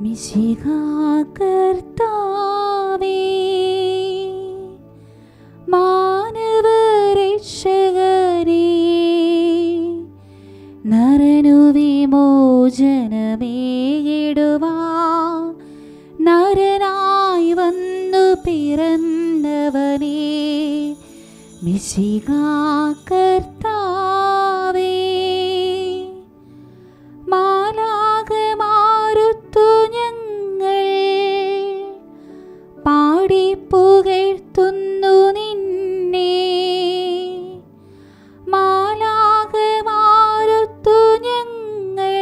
മിശിഹാ കർത്താവേ മാനവരക്ഷകനേ നരനു വിമോചനമേകിടുവാ നരനായി വന്നു പിറന്നവനേ മിശിഹാ കർത്താവേ മാലാകമാരുത്തു ഞങ്ങൾ പാടി പുകഴ്ത്തുന്നു നിന്നെ മാലാകമാരുത്തു ഞങ്ങൾ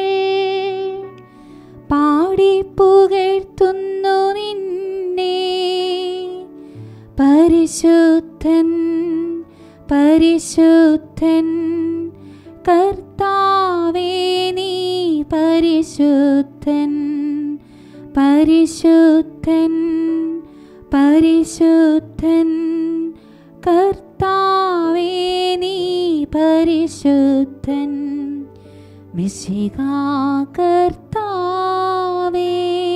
പാടി പുകഴ്ത്തുന്നു നിന്നെ പരിശുദ്ധൻ പരിശുദ്ധൻ കർത്താവേ നീ പരിശുദ്ധൻ പരിശുദ്ധൻ പരിശുദ്ധൻ കർത്താവേ നീ പരിശുദ്ധൻ മിശിഹാ കർത്താവേ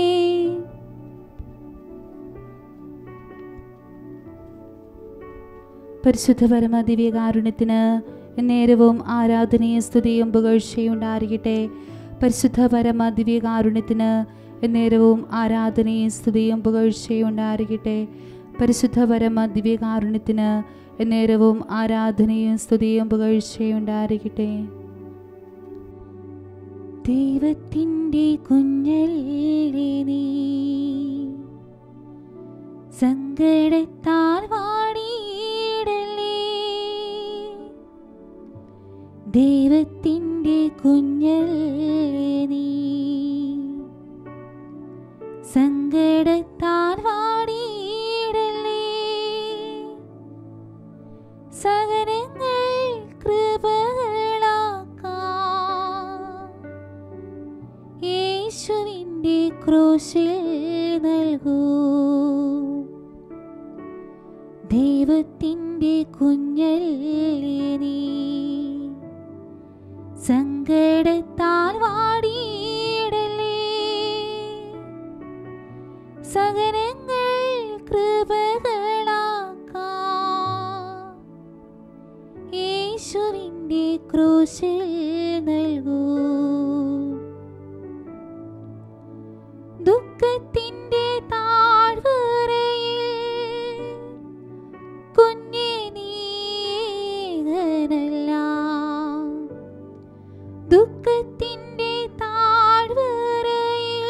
പരിശുദ്ധ പരമദിവ്യകാരുണ്യത്തിന് നേരവും ആരാധനയും സ്തുതിയും പുകഴ്ചയും ഉണ്ടായിരിക്കട്ടെ പരിശുദ്ധ പരമദിവ്യകാരുണ്യത്തിന് നേരവും ആരാധനയും സ്തുതിയും പുകഴ്ചയും ഉണ്ടായിരിക്കട്ടെ പരിശുദ്ധ പരമദിവ്യകാരുണ്യത്തിന് നേരവും ആരാധനയും സ്തുതിയും പുകഴ്ചയും ഉണ്ടായിരിക്കട്ടെ ദൈവത്തിൻ്റെ കുഞ്ഞല്ലേ നീ സങ്കടത്താൽ വാടിയിടലേ ദൈവത്തിൻ്റെ കുഞ്ഞല്ലേ നീ സങ്കടത്താൽ വാടിയിടലേ സകലങ്ങൾ കൃപകളാക്കാം യേശുവിൻ്റെ ക്രൂശിൽ നൽകൂ ദൈവത്തിൻ്റെ കുഞ്ഞല്ലേ നീ സങ്കടത്താൽ വാടിയിടലേ സകലങ്ങൾ കൃപകളാക്കാം യേശുവിൻ്റെ ക്രൂശിൽ നൽകൂ ദുഃഖത്തിൻ്റെ താഴ്വരയിൽ കുഞ്ഞെ നീകനല്ല ദുഃഖത്തിൻ്റെ താഴ്വരയിൽ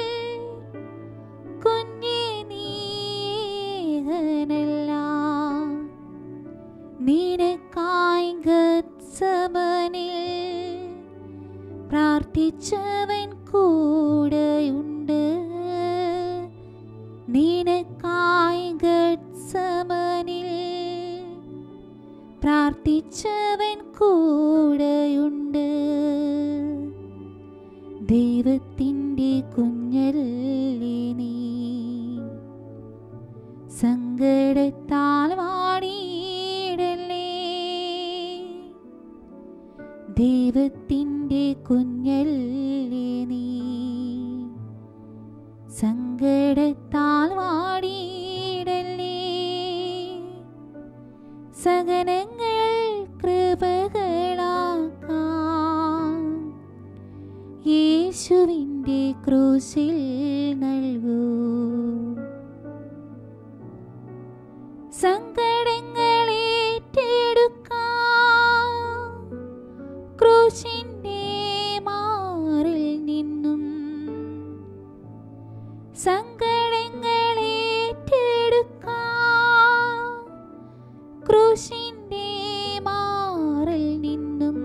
കുഞ്ഞെ നീകനല്ല നിനക്കായി ഗത്സമനിൽ പ്രാർത്ഥിച്ചവൻ കൂടെയുണ്ട് നിനക്കായി ഗത്സമനിൽ പ്രാർത്ഥിച്ചവൻ കൂടെയുണ്ട് ദൈവത്തിൻ്റെ കുഞ്ഞല്ലേ നീ സങ്കടത്താൽ വാടിയിടലേ ദൈവത്തിൻ്റെ കുഞ്ഞല്ലേ നീ സങ്കടത്താൽ വാടിയിടലേ സകലങ്ങൾ കൃപകളാക്കാം യേശുവിൻ്റെ ക്രൂശിൽ നൽകൂ സങ്കടങ്ങളേറ്റെടുക്കാം ക്രൂശിൻ്റെ മാറിൽ നിന്നും സങ്കടങ്ങളേറ്റെടുക്കാം ക്രൂശിൻ്റെ മാറിൽ നിന്നും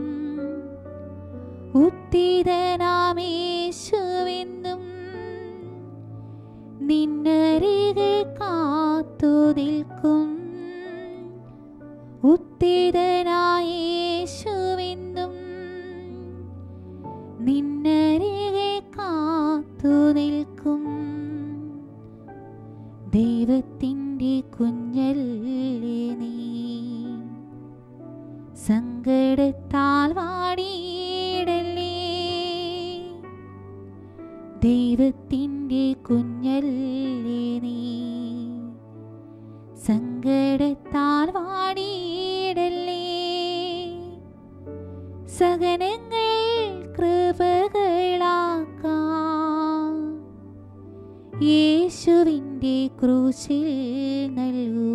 ഉത്തിതനാമേശുവെന്നും നിന്നരികൾ കാത്തു നിൽക്കും ഉത്തിതനായേശുവെന്നും നിന്നരികെ കാത്തു നിൽക്കും ദൈവത്തിൻ്റെ കുഞ്ഞല്ലേ നീ സങ്കടത്താൽ വാടിയിടലേ ദൈവത്തിൻ്റെ ദൈവത്തിൻ്റെ കുഞ്ഞല്ലേ നീ സങ്കടത്താൽ വാടിയിടല്ലേ സഹനങ്ങൾ കൃപകളാക്കാം യേശുവിൻ്റെ ക്രൂശിൽ നൽകൂ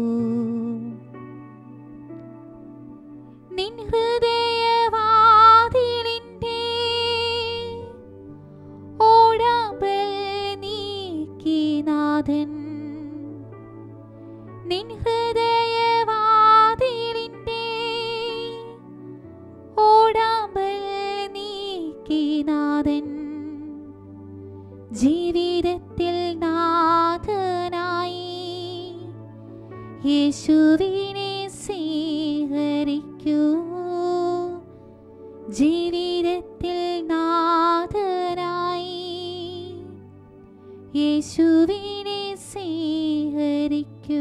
നിൻ ഹൃദയവാതിലിൻ്റെ ഓടാമ്പൽ നീക്കിനാഥൻ നിൻ ഹൃദയവാതിലിൻ്റെ ഓടാമ്പൽ നീക്കിനാഥൻ ജീവിതത്തിൽ നാഥനായി യേശുവിനെ സ്വീകരിക്കൂ ജീവിതത്തിൽ നാഥനായി യേശുവിനെ സ്വീകരിക്കൂ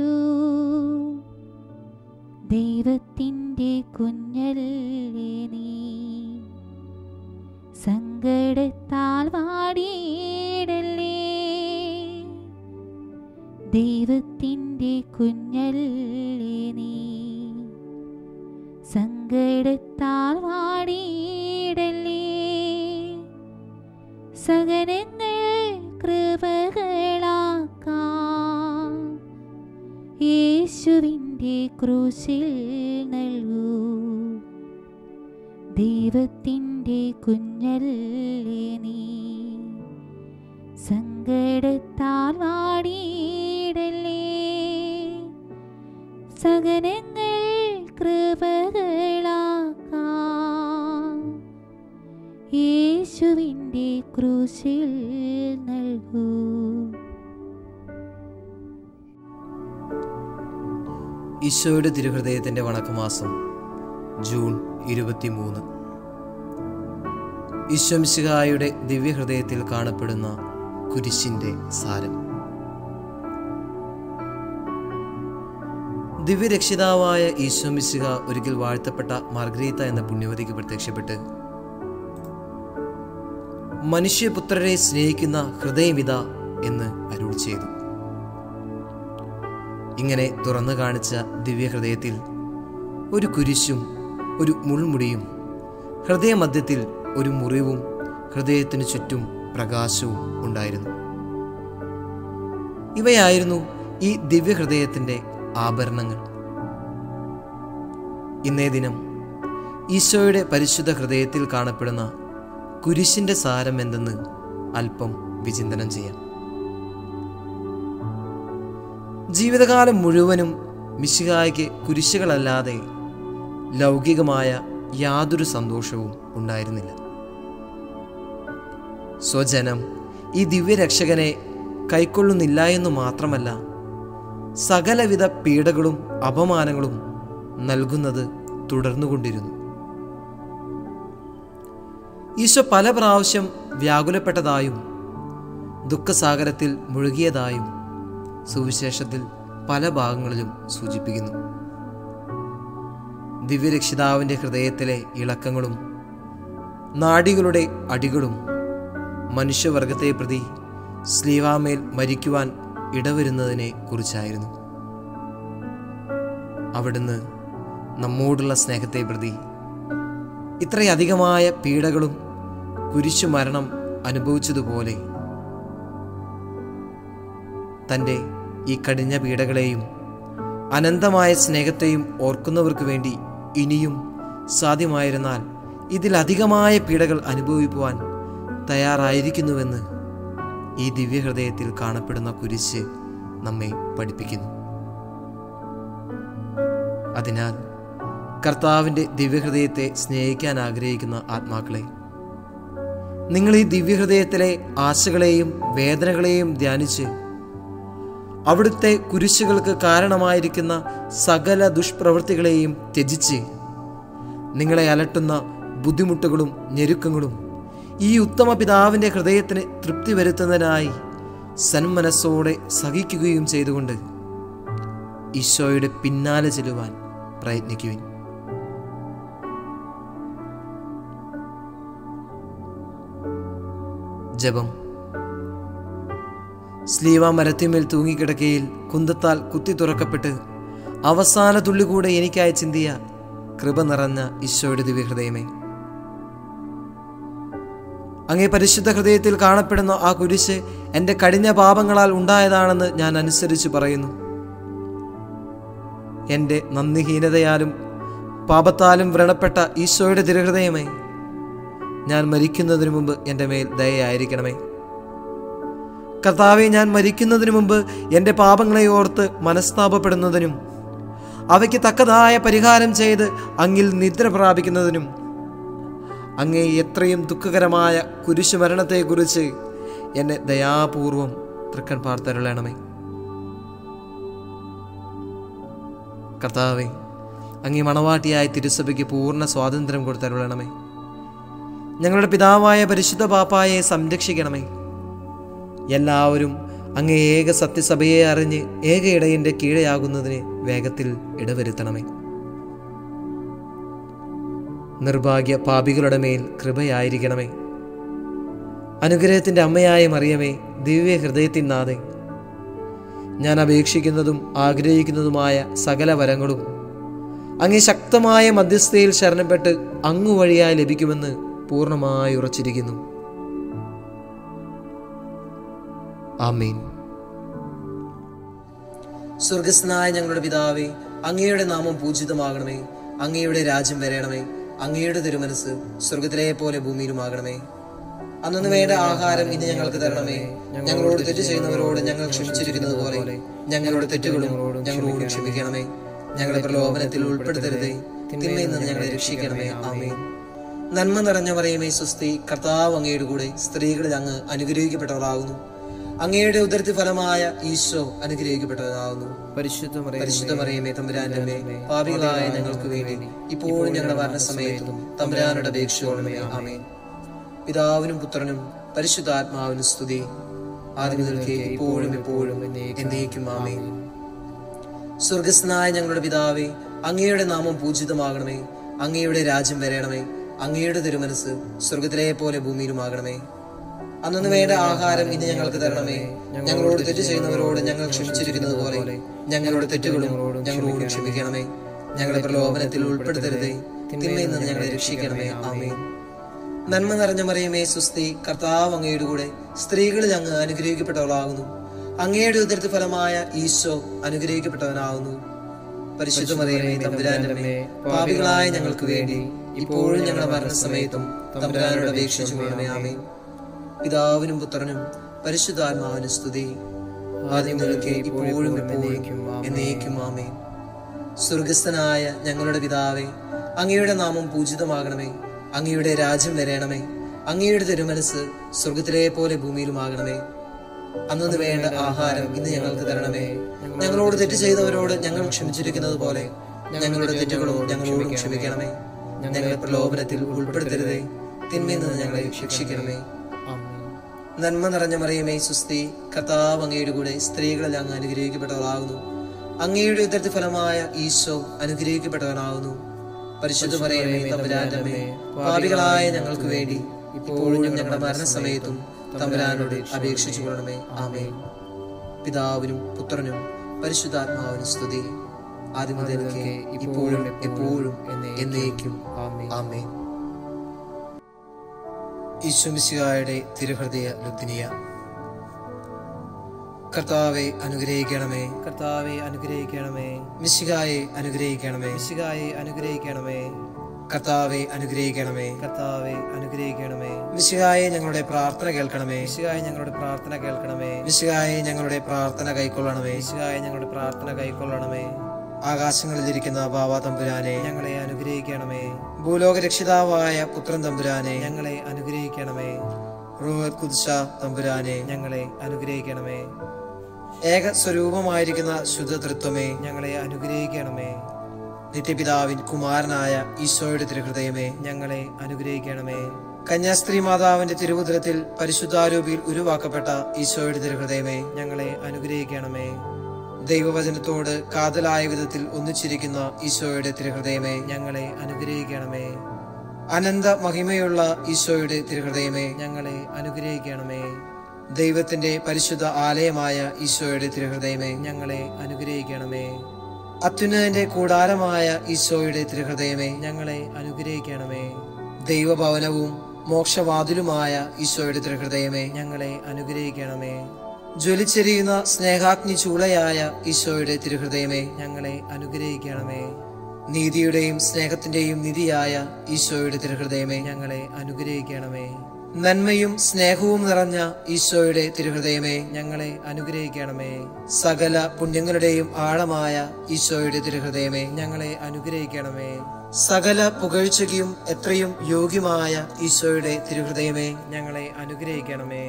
ദൈവത്തിൻ്റെ കുഞ്ഞല്ലേ നീ സങ്കടത്താൽ വാടിയിടല്ലേ ദൈവത്തിൻ്റെ കുഞ്ഞല്ലേ നീ സങ്കടത്താൽ വാടിയിടല്ലേ സകനങ്ങൾ കൃപകളാക്കാം യേശുവിൻ്റെ ക്രൂശിൽ നൽകൂ ദൈവത്തിൻ്റെ കുഞ്ഞല്ലേ നീ സങ്കടത്താൽ വാടിയിടല്ലേ സകനങ്ങൾ കൃപകളാക്കാം യേശുവിൻ്റെ ക്രൂശിൽ നൽകൂ ഈശോയുടെ തിരുഹൃദയത്തിൻ്റെ വണക്കമാസം ജൂൺ ഇരുപത്തിമൂന്ന് ഈശ്വംശിഹായുടെ ദിവ്യഹൃദയത്തിൽ കാണപ്പെടുന്ന കുരിശിൻ്റെ സാരം ദിവ്യരക്ഷിതാവായ ഈശ്വമിശിഹ ഒരിക്കൽ വാഴ്ത്തപ്പെട്ട മാർഗരീത്ത എന്ന പുണ്യവതിക്ക് പ്രത്യക്ഷപ്പെട്ട് മനുഷ്യപുത്രരെ സ്നേഹിക്കുന്ന ഹൃദയമിത എന്ന് അരുൾ ചെയ്തു ഇങ്ങനെ തുറന്നു കാണിച്ച ദിവ്യഹൃദയത്തിൽ ഒരു കുരിശും ഒരു മുൾമുടിയും ഹൃദയമധ്യത്തിൽ ഒരു മുറിവും ഹൃദയത്തിനു ചുറ്റും പ്രകാശവും ഉണ്ടായിരുന്നു ഇവയായിരുന്നു ഈ ദിവ്യഹൃദയത്തിൻ്റെ ആഭരണങ്ങൾ ഇന്നേ ദിനം ഈശോയുടെ പരിശുദ്ധ ഹൃദയത്തിൽ കാണപ്പെടുന്ന കുരിശിൻ്റെ സാരം എന്തെന്ന് അല്പം വിചിന്തനം ചെയ്യാം ജീവിതകാലം മുഴുവനും മിശിഹായ്ക്ക് കുരിശുകളല്ലാതെ ലൗകികമായ യാതൊരു സന്തോഷവും ഉണ്ടായിരുന്നില്ല സ്വജനം ഈ ദിവ്യരക്ഷകനെ കൈക്കൊള്ളുന്നില്ല എന്നു മാത്രമല്ല സകലവിധ പീഡകളും അപമാനങ്ങളും നൽകുന്നത് തുടർന്നുകൊണ്ടിരുന്നു ഈശോ പല പ്രാവശ്യം വ്യാകുലപ്പെട്ടതായും ദുഃഖസാഗരത്തിൽ മുഴുകിയതായും സുവിശേഷത്തിൽ പല ഭാഗങ്ങളിലും സൂചിപ്പിക്കുന്നു ദിവ്യരക്ഷിതാവിൻ്റെ ഹൃദയത്തിലെ ഇളക്കങ്ങളും നാഡികളുടെ അടികളും മനുഷ്യവർഗത്തെ പ്രതി സ്ലീവാമേൽ മരിക്കുവാൻ ഇടവരുന്നതിനെ കുറിച്ചായിരുന്നു അവിടുന്ന് നമ്മോടുള്ള സ്നേഹത്തെ പ്രതി ഇത്രയധികമായ പീഡകളും കുരിശു മരണം അനുഭവിച്ചതുപോലെ തൻ്റെ ഈ കഠിന പീഡകളെയും അനന്തമായ സ്നേഹത്തെയും ഓർക്കുന്നവർക്ക് വേണ്ടി ഇനിയും സാധ്യമായിരുന്നാൽ ഇതിലധികമായ പീഡകൾ അനുഭവിക്കുവാൻ തയ്യാറായിരിക്കുന്നുവെന്ന് ഈ ദിവ്യഹൃദയത്തിൽ കാണപ്പെടുന്ന കുരിശ് നമ്മെ പഠിപ്പിക്കുന്നു അതിനാൽ കർത്താവിൻ്റെ ദിവ്യഹൃദയത്തെ സ്നേഹിക്കാൻ ആഗ്രഹിക്കുന്ന ആത്മാക്കളെ നിങ്ങൾ ഈ ദിവ്യഹൃദയത്തിലെ ആശകളെയും വേദനകളെയും ധ്യാനിച്ച് അവിടുത്തെ കുരിശുകൾക്ക് കാരണമായിരിക്കുന്ന സകല ദുഷ്പ്രവൃത്തികളെയും ത്യജിച്ച് നിങ്ങളെ അലട്ടുന്ന ബുദ്ധിമുട്ടുകളും ഞെരുക്കങ്ങളും ഈ ഉത്തമ പിതാവിൻ്റെ ഹൃദയത്തിന് തൃപ്തി വരുത്തുന്നതിനായി സന്മനസ്സോടെ സഹിക്കുകയും ചെയ്തുകൊണ്ട് ഈശോയുടെ പിന്നാലെ ചെല്ലുവാൻ പ്രയത്നിക്കുവിൻ ജപം സ്ലീവ മരത്തിന്മേൽ തൂങ്ങിക്കിടക്കയിൽ കുന്തത്താൽ കുത്തി തുറക്കപ്പെട്ട് അവസാന തുള്ളി കൂടെ എനിക്കായി ചിന്തിയ കൃപ നിറഞ്ഞ ഈശോയുടെ ദിവ്യഹൃദയമേ അങ്ങേ പരിശുദ്ധ ഹൃദയത്തിൽ കാണപ്പെടുന്ന ആ കുരിശ് എൻ്റെ കഠിന പാപങ്ങളാൽ ഉണ്ടായതാണെന്ന് ഞാൻ അനുസരിച്ച് പറയുന്നു എൻ്റെ നന്ദിഹീനതയാലും പാപത്താലും വ്രണപ്പെട്ട ഈശോയുടെ തിരുഹൃദയമേ ഞാൻ മരിക്കുന്നതിന് മുമ്പ് എൻ്റെ മേൽ ദയയായിരിക്കണമേ കർത്താവെ ഞാൻ മരിക്കുന്നതിന് മുമ്പ് എൻ്റെ പാപങ്ങളെ ഓർത്ത് മനസ്താപപ്പെടുന്നതിനും അവയ്ക്ക് തക്കതായ പരിഹാരം ചെയ്ത് അങ്ങിൽ നിദ്ര പ്രാപിക്കുന്നതിനും അങ്ങേ എത്രയും ദുഃഖകരമായ കുരിശുമരണത്തെക്കുറിച്ച് എന്നെ ദയാപൂർവം തൃക്കൺ പാർത്തരുളണമേ കർത്താവെ അങ്ങേ മണവാട്ടിയായ തിരുസഭയ്ക്ക് പൂർണ്ണ സ്വാതന്ത്ര്യം കൊടുത്തരുളണമേ ഞങ്ങളുടെ പിതാവായ പരിശുദ്ധ പാപ്പായെ സംരക്ഷിക്കണമേ എല്ലാവരും അങ്ങേ ഏക സത്യസഭയെ അറിഞ്ഞ് ഏക ഇടയന്റെ കീഴയാകുന്നതിന് വേഗത്തിൽ ഇടവരുത്തണമേ നിർഭാഗ്യ പാപികളുടെ മേൽ കൃപയായിരിക്കണമേ അനുഗ്രഹത്തിൻ്റെ അമ്മയായ മറിയമേ ദിവ്യ ഹൃദയത്തിൻ നാഥേ ഞാൻ അപേക്ഷിക്കുന്നതും ആഗ്രഹിക്കുന്നതുമായ സകല വരങ്ങളും അങ്ങേ ശക്തമായ മധ്യസ്ഥയിൽ ശരണപ്പെട്ട് അങ്ങു വഴിയായി ലഭിക്കുമെന്ന് പൂർണ്ണമായി ഉറച്ചിരിക്കുന്നു ആമീൻ സ്വർഗസ്നായ ഞങ്ങളുടെ പിതാവേ അങ്ങയുടെ നാമം പൂജിതമാകണമേ അങ്ങയുടെ രാജ്യം വരയണമേ അങ്ങയുടെ തിരുമനസ് സ്വർഗത്തിലെ പോലെ ഭൂമിയിലുമാകണമേ അന്നു വേണ്ട ആഹാരം ഇന്ന് ഞങ്ങൾക്ക് തരണമേ ഞങ്ങളോട് തെറ്റ് ചെയ്യുന്നവരോട് ഞങ്ങൾ ക്ഷമിച്ചിരിക്കുന്നത് പോലെ ഞങ്ങളുടെ തെറ്റുകളും ഞങ്ങളോട് ക്ഷമിക്കണമേ ഞങ്ങളെ പ്രലോഭനത്തിൽ ഉൾപ്പെടുത്തരുതേ തിന്മയിൽ നിന്ന് ഞങ്ങളെ രക്ഷിക്കണമേ ആമേ നന്മ നിറഞ്ഞ പറയുമേ സുസ്തി കർത്താവ് അങ്ങയുടെ കൂടെ സ്ത്രീകളിൽ അങ്ങ് അനുഗ്രഹിക്കപ്പെട്ടവരാകുന്നു അങ്ങയുടെ ഉദരത്തി ഫലമായ ഈശോ അനുഗ്രഹിക്കപ്പെട്ടവരാകുന്നു പരിശുദ്ധ പരിശുദ്ധ മറിയമേ തമ്പുരാന്റെ അമ്മേ, പാപികളായ ഞങ്ങൾക്ക് വേണ്ടി ഇപ്പോഴും ഞങ്ങളുടെ മരണസമയത്തും തമ്പുരാനുടെ അപേക്ഷയോടുമേ ആമേൻ പിതാവിനും പുത്രനും പരിശുദ്ധാത്മാവിനും സ്തുതി ആദ്യം മുതൽക്കേ ഇപ്പോഴും എപ്പോഴും എന്നേക്കും ആമേൻ സ്വർഗസ്നായ ഞങ്ങളുടെ പിതാവേ അങ്ങയുടെ നാമം പൂജിതമാകണമേ അങ്ങയുടെ രാജ്യം വരയണമേ അങ്ങയുടെ തിരുമനസ് സ്വർഗത്തിലെ പോലെ ഭൂമിയിലുമാകണമേ അന്നു വേണ്ട ആഹാരം ഇന്ന് ഞങ്ങൾക്ക് തരണമേ ഞങ്ങളോട് തെറ്റ് ചെയ്യുന്നവരോട് ഞങ്ങൾ ക്ഷമിച്ചിരിക്കുന്നത് പോലെ ഞങ്ങളുടെ തെറ്റുകളും ഞങ്ങളോട് ക്ഷമിക്കണമേ ഞങ്ങളെ പ്രലോഭനത്തിൽ ഉൾപ്പെടുത്തരുതേ തിന്മയിൽ നിന്ന് ഞങ്ങളെ രക്ഷിക്കണമേ ആമേ നന്മ നിറഞ്ഞ മറിയമേ സുസ്തി കർത്താവ് അങ്ങയുടെ കൂടെ സ്ത്രീകളിൽ അങ്ങ് അനുഗ്രഹിക്കപ്പെട്ടവളാകുന്നു അങ്ങയുടെ ഉദരത്തി ഫലമായ ഈശോ അനുഗ്രഹിക്കപ്പെട്ടവനാകുന്നു പരിശുദ്ധ മറിയമേ തമ്പുരാന്റെ അമ്മേ, പാപികളായ ഞങ്ങൾക്ക് വേണ്ടി ഇപ്പോഴും ഞങ്ങളുടെ മരണസമയത്തും തമ്പുരാനോട് അപേക്ഷിച്ചു കൊള്ളണമേ ആമേൻ പിതാവിനും പുത്രനും പരിശുദ്ധാത്മാവിനും സ്തുതി ആദ്യം മുതൽക്കേ ഇപ്പോഴും എപ്പോഴും എന്നേക്കും ആമേൻ സ്വർഗസ്ഥനായ ഞങ്ങളുടെ പിതാവേ അങ്ങയുടെ നാമം പൂജിതമാകണമേ അങ്ങയുടെ രാജ്യം വരയണമേ അങ്ങയുടെ തിരുമനസ് സ്വർഗത്തിലെ പോലെ ഭൂമിയിലുമാകണമേ അന്നു വേണ്ട ആഹാരം ഇന്ന് ഞങ്ങൾക്ക് തരണമേ ഞങ്ങളോട് തെറ്റ് ചെയ്തവരോട് ഞങ്ങൾ ക്ഷമിച്ചിരിക്കുന്നത് പോലെ ഞങ്ങളുടെ തെറ്റുകളും ഞങ്ങളോടും ക്ഷമിക്കണമേ ഞങ്ങളെ പ്രലോഭനത്തിൽ ഉൾപ്പെടുത്തരുതേ തിന്മയിൽ നിന്ന് ഞങ്ങളെ ശിക്ഷിക്കണമേ നന്മ നിറഞ്ഞ മറിയമേ സുസ്തി കർത്താവ് അങ്ങയുടെ കൂടെ സ്ത്രീകളിൽ അങ്ങ് അനുഗ്രഹിക്കപ്പെട്ടവളാകുന്നു അങ്ങയുടെ ഉദരത്തി ഫലമായ ഈശോ അനുഗ്രഹിക്കപ്പെട്ടവനാകുന്നു പരിശുദ്ധ മറിയമേ തമ്പുരാന്റെ അമ്മേ പാപികളായ ഞങ്ങൾക്ക് വേണ്ടി ഇപ്പോഴും ഞങ്ങളുടെ മരണസമയത്തും തമ്പുരാനോട് അപേക്ഷിച്ചു കൊള്ളണമേ ആമേ പിതാവിനും പുത്രനും പരിശുദ്ധാത്മാവിനും സ്തുതി ആദ്യം മുതൽക്കേ ഇപ്പോഴും എപ്പോഴും എന്നേക്കും ആമേ ഈശ്വമിശിഹായുടെ തിരുഹൃദയ ലുത്തിനിയ കർത്താവെ അനുഗ്രഹിക്കണമേ കർത്താവെ അനുഗ്രഹിക്കണമേ മിശിഹായെ അനുഗ്രഹിക്കണമേ മിശികായെ അനുഗ്രഹിക്കണമേ കർത്താവെ അനുഗ്രഹിക്കണമേ കർത്താവെ അനുഗ്രഹിക്കണമേ മിശിഹായെ ഞങ്ങളുടെ പ്രാർത്ഥന കേൾക്കണമേ മിശികായ ഞങ്ങളുടെ പ്രാർത്ഥന കേൾക്കണമേ മിശിഹായെ ഞങ്ങളുടെ പ്രാർത്ഥന കൈക്കൊള്ളണമേ മിശികായ ഞങ്ങളുടെ പ്രാർത്ഥന കൈക്കൊള്ളണമേ ആകാശങ്ങളിലിരിക്കുന്ന ബാബ തമ്പുരാനെ ഞങ്ങളെ അനുഗ്രഹിക്കണമേ ഭൂലോക രക്ഷിതാവായ പുത്രൻ തമ്പുരാനെ ഞങ്ങളെ അനുഗ്രഹിക്കണമേ റൂഹത് കുദ്ശ തമ്പുരാനെ ഞങ്ങളെ അനുഗ്രഹിക്കണമേ ഏക സ്വരൂപമായിരിക്കുന്ന ശുദ്ധതൃത്വമേ ഞങ്ങളെ അനുഗ്രഹിക്കണമേ നിത്യപിതാവിൻ കുമാരനായ ഈശോയുടെ തിരുഹൃദയമേ ഞങ്ങളെ അനുഗ്രഹിക്കണമേ കന്യാസ്ത്രീ മാതാവിന്റെ തിരുവുദ്രത്തിൽ പരിശുദ്ധാരൂപിയിൽ ഉരുവാക്കപ്പെട്ട ഈശോയുടെ തിരുഹൃദയമേ ഞങ്ങളെ അനുഗ്രഹിക്കണമേ ദൈവവചനത്തോട് കാതലായ വിധത്തിൽ ഒന്നിച്ചിരിക്കുന്ന ഈശോയുടെ തിരുഹൃദയമേ ഞങ്ങളെ അനുഗ്രഹിക്കണമേ അനന്ത മഹിമയുള്ള ഈശോയുടെ തിരുഹൃദയമേ ഞങ്ങളെ അനുഗ്രഹിക്കണമേ ദൈവത്തിന്റെ പരിശുദ്ധ ആലയമായ ഈശോയുടെ തിരുഹൃദയമേ ഞങ്ങളെ അനുഗ്രഹിക്കണമേ അത്യുന്നതിന്റെ കൂടാരമായ ഈശോയുടെ തിരുഹൃദയമേ ഞങ്ങളെ അനുഗ്രഹിക്കണമേ ദൈവഭവനവും മോക്ഷവാതിലുമായ ഈശോയുടെ തിരുഹൃദയമേ ഞങ്ങളെ അനുഗ്രഹിക്കണമേ ജ്വലിച്ചെരിയുന്ന സ്നേഹാഗ്നി ചൂളയായ ഈശോയുടെ തിരുഹൃദയമേ ഞങ്ങളെ അനുഗ്രഹിക്കണമേ നീതിയുടെയും സ്നേഹത്തിന്റെയും നിധിയായ ഈശോയുടെ തിരുഹൃദയമേ ഞങ്ങളെ അനുഗ്രഹിക്കണമേ നന്മയും സ്നേഹവും നിറഞ്ഞ ഈശോയുടെ തിരുഹൃദയമേ ഞങ്ങളെ അനുഗ്രഹിക്കണമേ സകല പുണ്യങ്ങളുടെയും ആഴമായ ഈശോയുടെ തിരുഹൃദയമേ ഞങ്ങളെ അനുഗ്രഹിക്കണമേ സകല പുകഴ്ചയ്ക്കും എത്രയും യോഗ്യമായ ഈശോയുടെ തിരുഹൃദയമേ ഞങ്ങളെ അനുഗ്രഹിക്കണമേ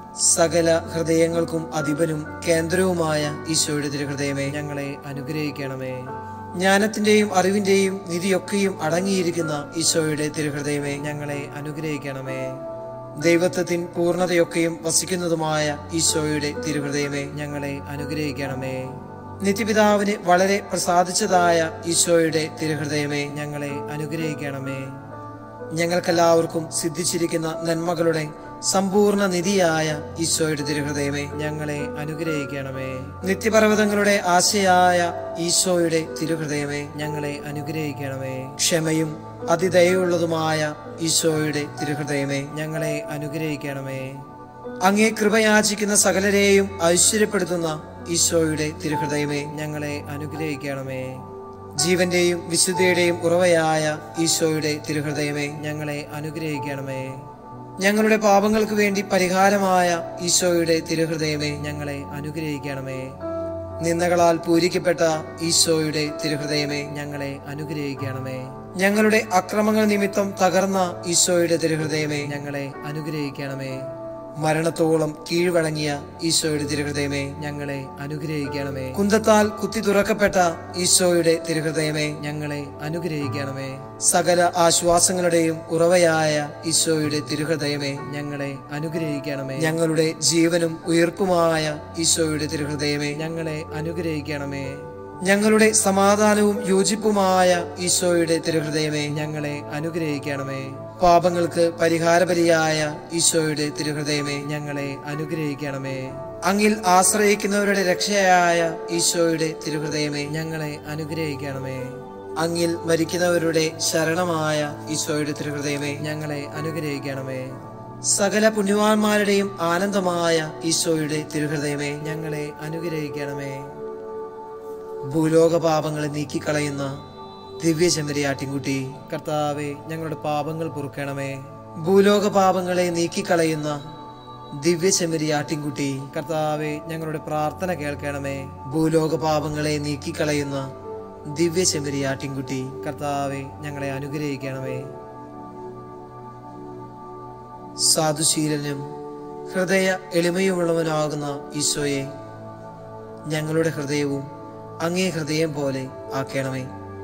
സകല ഹൃദയങ്ങൾക്കും അധിപനും കേന്ദ്രവുമായ ഈശോയുടെ തിരുഹൃദയമേ ഞങ്ങളെ അനുഗ്രഹിക്കണമേ ജ്ഞാനത്തിന്റെയും അറിവിന്റെയും നിധിയൊക്കെയും അടങ്ങിയിരിക്കുന്ന ഈശോയുടെ തിരുഹൃദയമേ ഞങ്ങളെ അനുഗ്രഹിക്കണമേ ദൈവത്വത്തിൻ പൂർണ്ണതയൊക്കെയും വസിക്കുന്നതുമായ ഈശോയുടെ തിരുഹൃദയമേ ഞങ്ങളെ അനുഗ്രഹിക്കണമേ നിത്യപിതാവിന് വളരെ പ്രസാദിച്ചതായ ഈശോയുടെ തിരുഹൃദയമേ ഞങ്ങളെ അനുഗ്രഹിക്കണമേ ഞങ്ങൾക്കെല്ലാവർക്കും സിദ്ധിച്ചിരിക്കുന്ന നന്മകളുടെ സമ്പൂർണ്ണ നിധിയായ ഈശോയുടെ തിരുഹൃദയമേ ഞങ്ങളെ അനുഗ്രഹിക്കണമേ നിത്യപർവ്വതങ്ങളുടെ ആശയായ ഈശോയുടെ തിരുഹൃദയമേ ഞങ്ങളെ അനുഗ്രഹിക്കണമേ ക്ഷമയും അതിദയുള്ളതുമായ ഈശോയുടെ തിരുഹൃദയമേ ഞങ്ങളെ അനുഗ്രഹിക്കണമേ അങ്ങേ കൃപയാചിക്കുന്ന സകലരെയും ഐശ്വര്യപ്പെടുത്തുന്ന ഈശോയുടെ തിരുഹൃദയമേ ഞങ്ങളെ അനുഗ്രഹിക്കണമേ ജീവന്റെയും വിശുദ്ധിയുടെയും ഉറവയായ ഈശോയുടെ തിരുഹൃദയമേ ഞങ്ങളെ അനുഗ്രഹിക്കണമേ ഞങ്ങളുടെ പാപങ്ങൾക്ക് വേണ്ടി പരിഹാരമായ ഈശോയുടെ തിരുഹൃദയമേ ഞങ്ങളെ അനുഗ്രഹിക്കണമേ നിന്ദകളാൽ പൂരിക്കപ്പെട്ട ഈശോയുടെ തിരുഹൃദയമേ ഞങ്ങളെ അനുഗ്രഹിക്കണമേ ഞങ്ങളുടെ അക്രമങ്ങൾ നിമിത്തം തകർന്ന ഈശോയുടെ തിരുഹൃദയമേ ഞങ്ങളെ അനുഗ്രഹിക്കണമേ മരണത്തോളം കീഴ്വഴങ്ങിയ ഈശോയുടെ തിരുഹൃദയമേ ഞങ്ങളെ അനുഗ്രഹിക്കണമേ കുന്തത്താൽ കുത്തി തുറക്കപ്പെട്ട ഈശോയുടെ തിരുഹൃദയമേ ഞങ്ങളെ അനുഗ്രഹിക്കണമേ സകല ആശ്വാസങ്ങളുടെയും ഉറവയായ ഈശോയുടെ തിരുഹൃദയമേ ഞങ്ങളെ അനുഗ്രഹിക്കണമേ ഞങ്ങളുടെ ജീവനും ഉയർപ്പുമായ ഈശോയുടെ തിരുഹൃദയമേ ഞങ്ങളെ അനുഗ്രഹിക്കണമേ ഞങ്ങളുടെ സമാധാനവും യോജിപ്പുമായ ഈശോയുടെ തിരുഹൃദയമേ ഞങ്ങളെ അനുഗ്രഹിക്കണമേ പാപങ്ങൾക്ക് പരിഹാരപരിയായ ഈശോയുടെ തിരുഹൃദയമേ ഞങ്ങളെ അനുഗ്രഹിക്കണമേ അങ്ങിൽ ആശ്രയിക്കുന്നവരുടെ രക്ഷയായ ഈശോയുടെ തിരുഹൃദയമേ ഞങ്ങളെ അനുഗ്രഹിക്കണമേ അങ്ങിൽ മരിക്കുന്നവരുടെ ശരണമായ ഈശോയുടെ തിരുഹൃദയമേ ഞങ്ങളെ അനുഗ്രഹിക്കണമേ സകല പുണ്യവാന്മാരുടെയും ആനന്ദമായ ഈശോയുടെ തിരുഹൃദയമേ ഞങ്ങളെ അനുഗ്രഹിക്കണമേ ഭൂലോക പാപങ്ങളെ നീക്കിക്കളയുന്ന ദിവ്യ ചെമ്മരിയാട്ടിൻകുട്ടി കർത്താവെ ഞങ്ങളുടെ പാപങ്ങൾ പൊറുക്കണമേ ഭൂലോക പാപങ്ങളെ നീക്കിക്കളയുന്ന ദിവ്യ ചെമ്മരിയാട്ടിൻകുട്ടി കർത്താവെ ഞങ്ങളുടെ പ്രാർത്ഥന കേൾക്കണമേ ഭൂലോക പാപങ്ങളെ നീക്കിക്കളയുന്ന ദിവ്യ ചെമ്മരിയാട്ടിൻകുട്ടി കർത്താവെ ഞങ്ങളെ അനുഗ്രഹിക്കണമേ സാധുശീലനും ഹൃദയ എളിമയുമുള്ളവനാകുന്ന ഈശോയെ ഞങ്ങളുടെ ഹൃദയവും അങ്ങേ ഹൃദയം പോലെ ആക്കണമേ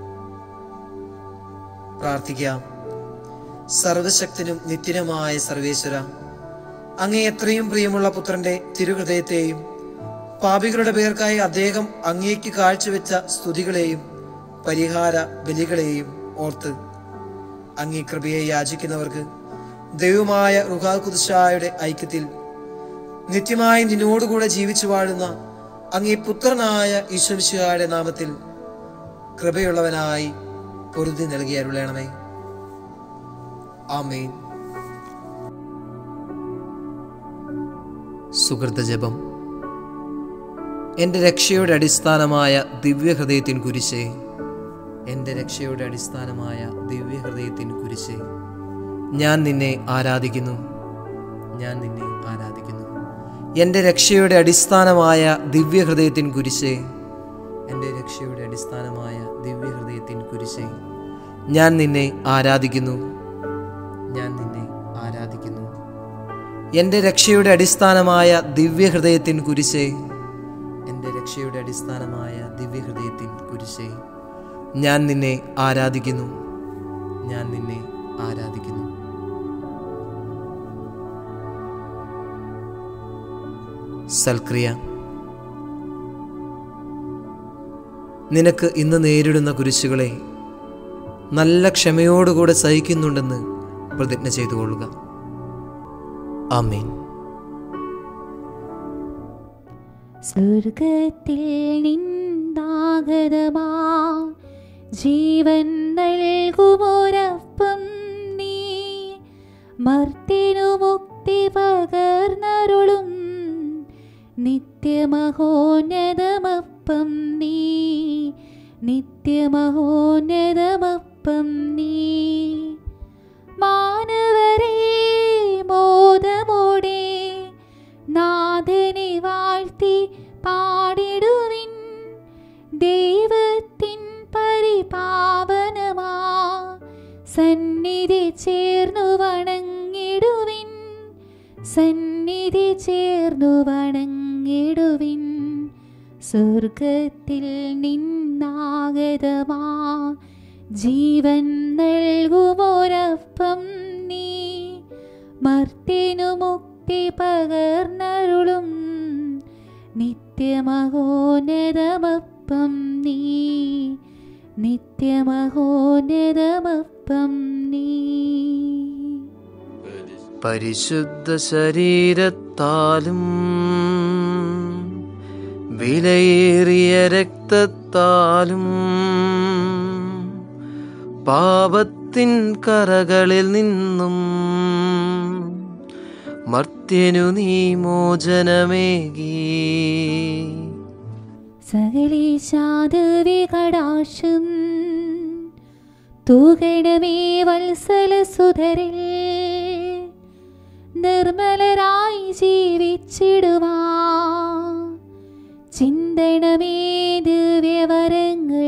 പ്രാർത്ഥിക്കാം സർവശക്തനും നിത്യനുമായ സർവേശ്വര അങ്ങേ എത്രയും പ്രിയമുള്ള പുത്രന്റെ തിരുഹൃദയത്തെയും പാപികളുടെ പേർക്കായി അദ്ദേഹം അങ്ങേക്ക് കാഴ്ചവെച്ച സ്തുതികളെയും പരിഹാര ബലികളെയും ഓർത്ത് അങ്ങേ കൃപയെ യാചിക്കുന്നവർക്ക് ദൈവമായ റുഹാ കുദ്ശായുടെ ഐക്യത്തിൽ നിത്യമായി നിന്നോടുകൂടെ ജീവിച്ചു വാഴുന്ന അങ്ങേ പുത്രനായ ഈശ്വമിശിഹായുടെ നാമത്തിൽ കൃപയുള്ളവനായി പൊറുതി നൽകി അരുളണമേ ആമേൻ സുഹൃതജപം എൻ്റെ രക്ഷയുടെ അടിസ്ഥാനമായ ദിവ്യഹൃദയത്തിൻ കുരിശേ എൻ്റെ രക്ഷയുടെ അടിസ്ഥാനമായ ദിവ്യഹൃദയത്തിൻ കുരിശേ ഞാൻ നിന്നെ ആരാധിക്കുന്നു ഞാൻ നിന്നെ ആരാധിക്കുന്നു എൻ്റെ രക്ഷയുടെ അടിസ്ഥാനമായ ദിവ്യഹൃദയത്തിൻ കുരിശേ എൻ്റെ രക്ഷയുടെ അടിസ്ഥാനമായ ദിവ്യഹൃദയത്തിൻ കുരിശേ ഞാൻ നിന്നെ ആരാധിക്കുന്നു ഞാൻ നിന്നെ ആരാധിക്കുന്നു എൻ്റെ രക്ഷയുടെ അടിസ്ഥാനമായ ദിവ്യഹൃദയത്തിൻ കുരിശേ എൻ്റെ രക്ഷയുടെ അടിസ്ഥാനമായ ദിവ്യഹൃദയത്തിൻ കുരിശേ ഞാൻ നിന്നെ ആരാധിക്കുന്നു ഞാൻ നിന്നെ ആരാധിക്കുന്നു സൽക്രിയ നിനക്ക് ഇന്ന് നേരിടുന്ന കുരിശുകളെ നല്ല ക്ഷമയോടുകൂടെ സഹിക്കുന്നുണ്ടെന്ന് പ്രതിജ്ഞ ചെയ്തു കൊള്ളുക ആമേൻ സ്വർഗത്തിൽ നിന്നാഗതമാ ജീവൻ നൽകുമൊരപ്പം നീ മർത്തിനു മുക്തി പകർന്നരുളും നിത്യമഹോന്നതമപ്പം നീ നിത്യമഹോന്നതമപ്പം നീ മാനവരെ മോദമോടെ നാഥനെ വാഴ്ത്തി പാടിടുവിൻ ദൈവത്തിൻ പരിപാവനമാ സന്നിധി ചേർന്നു വണങ്ങിടുവിൻ സന്നിധി ചേർന്നു വണങ്ങിടുവിൻ സ്വർഗത്തിൽ നിന്നാഗതമാ ജീവൻ നൽകുമൊരപ്പം നീ മർത്തിനു മുക്തി പകർന്നരുളും നിത്യമഹോന്നതമപ്പം നീ നിത്യമഹോന്നതമപ്പം നീ പരിശുദ്ധ ശരീരത്താലും വിലയേറിയ രക്തത്താലും പാപത്തിൻ കറകളിൽ നിന്നും മർത്യനു നീ മോചനമേകി സകലേശാദവി കടാശം തൂകണമേ വത്സല സുധരിൽ നിർമ്മലരായി ജീവിച്ചിടുവാ ചിന്തണമേ ദിവ്യവരങ്ങൾ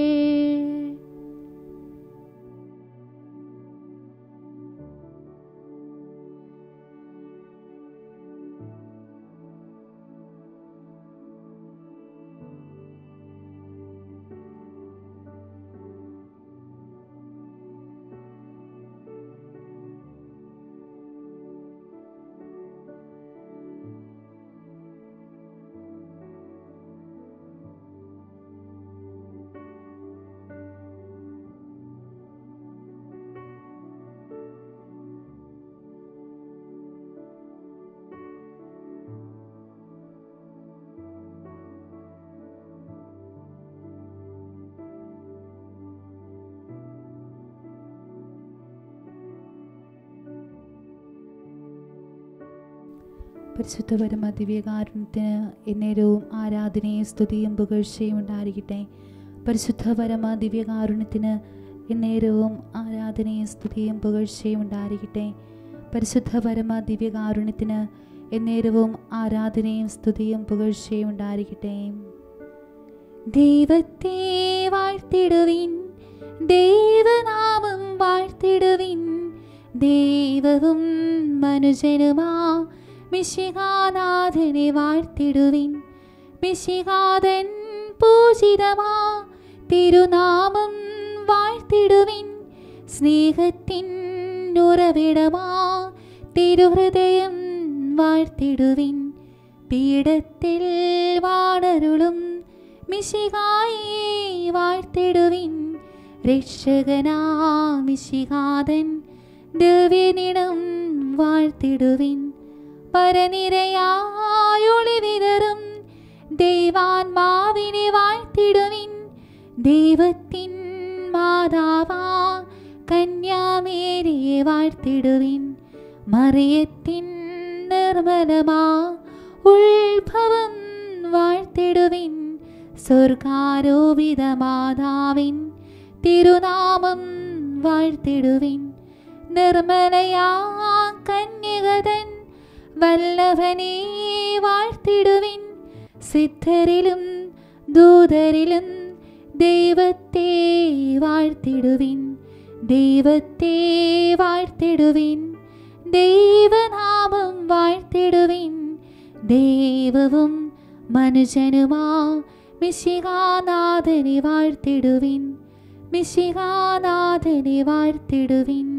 പരിശുദ്ധ പരമ ദിവ്യകാരുണ്യത്തിന് എന്നേരവും ആരാധനയും സ്തുതിയും പുകഴ്ചയും ഉണ്ടായിരിക്കട്ടെ പരിശുദ്ധ പരമ ദിവ്യകാരുണ്യത്തിന് എന്നേരവും ആരാധനയും സ്തുതിയും പുകഴ്ചയും ഉണ്ടായിരിക്കട്ടെ പരിശുദ്ധ പരമ ദിവ്യകാരുണ്യത്തിന് എന്നേരവും ആരാധനയും സ്തുതിയും പുകഴ്ചയും ഉണ്ടായിരിക്കട്ടെ ദൈവത്തെ വാഴ്ത്തിടുവിൻ ദൈവനാമം വാഴ്ത്തിടുവിൻ ദൈവവും മനുജനുമാ മിശിഹാനാഥനെ വാഴ്ത്തിടുവിൻ മിശിഹാതൻ പൂജിതമാ തിരുനാമം വാഴ്ത്തിടുവിൻ സ്നേഹത്തിൻ ഉറവിടമാ തിരുഹൃദയം വാഴ്ത്തിടുവിൻ പീഠത്തിൽ വാണരുളും മിശിഹായി വാഴ്ത്തിടുവിൻ രക്ഷകനാ മിശിഹാതൻ ദിവ്യനിടം വാഴ്ത്തിടുവിൻ പരനിരയായൊളിവിതറും ദൈവാത്മാവിനെ വാഴ്ത്തിടുവിൻ ദൈവത്തിൻ മാതാവാ കന്യാമേരിയെ വാഴ്ത്തിടുവിൻ മറിയത്തിൻ നിർമ്മലമാ ഉത്ഭവം വാഴ്ത്തിടുവിൻ സ്വർഗാരോപിത മാതാവിൻ തിരുനാമം വാഴ്ത്തിടുവിൻ നിർമ്മലയാ കന്യകതൻ വല്ലഭനെ വാഴ്ത്തിടുവിൻ സിദ്ധരിലും ദൂതരിലും ദൈവത്തെ വാഴ്ത്തിടുവിൻ ദൈവത്തെ വാഴ്ത്തിടുവിൻ ദൈവനാമം വാഴ്ത്തിടുവിൻ ദൈവവും മനുജനുമാ മിശിഹാനാഥനെ വാഴ്ത്തിടുവിൻ മിശിഹാനാഥനെ വാഴ്ത്തിടുവിൻ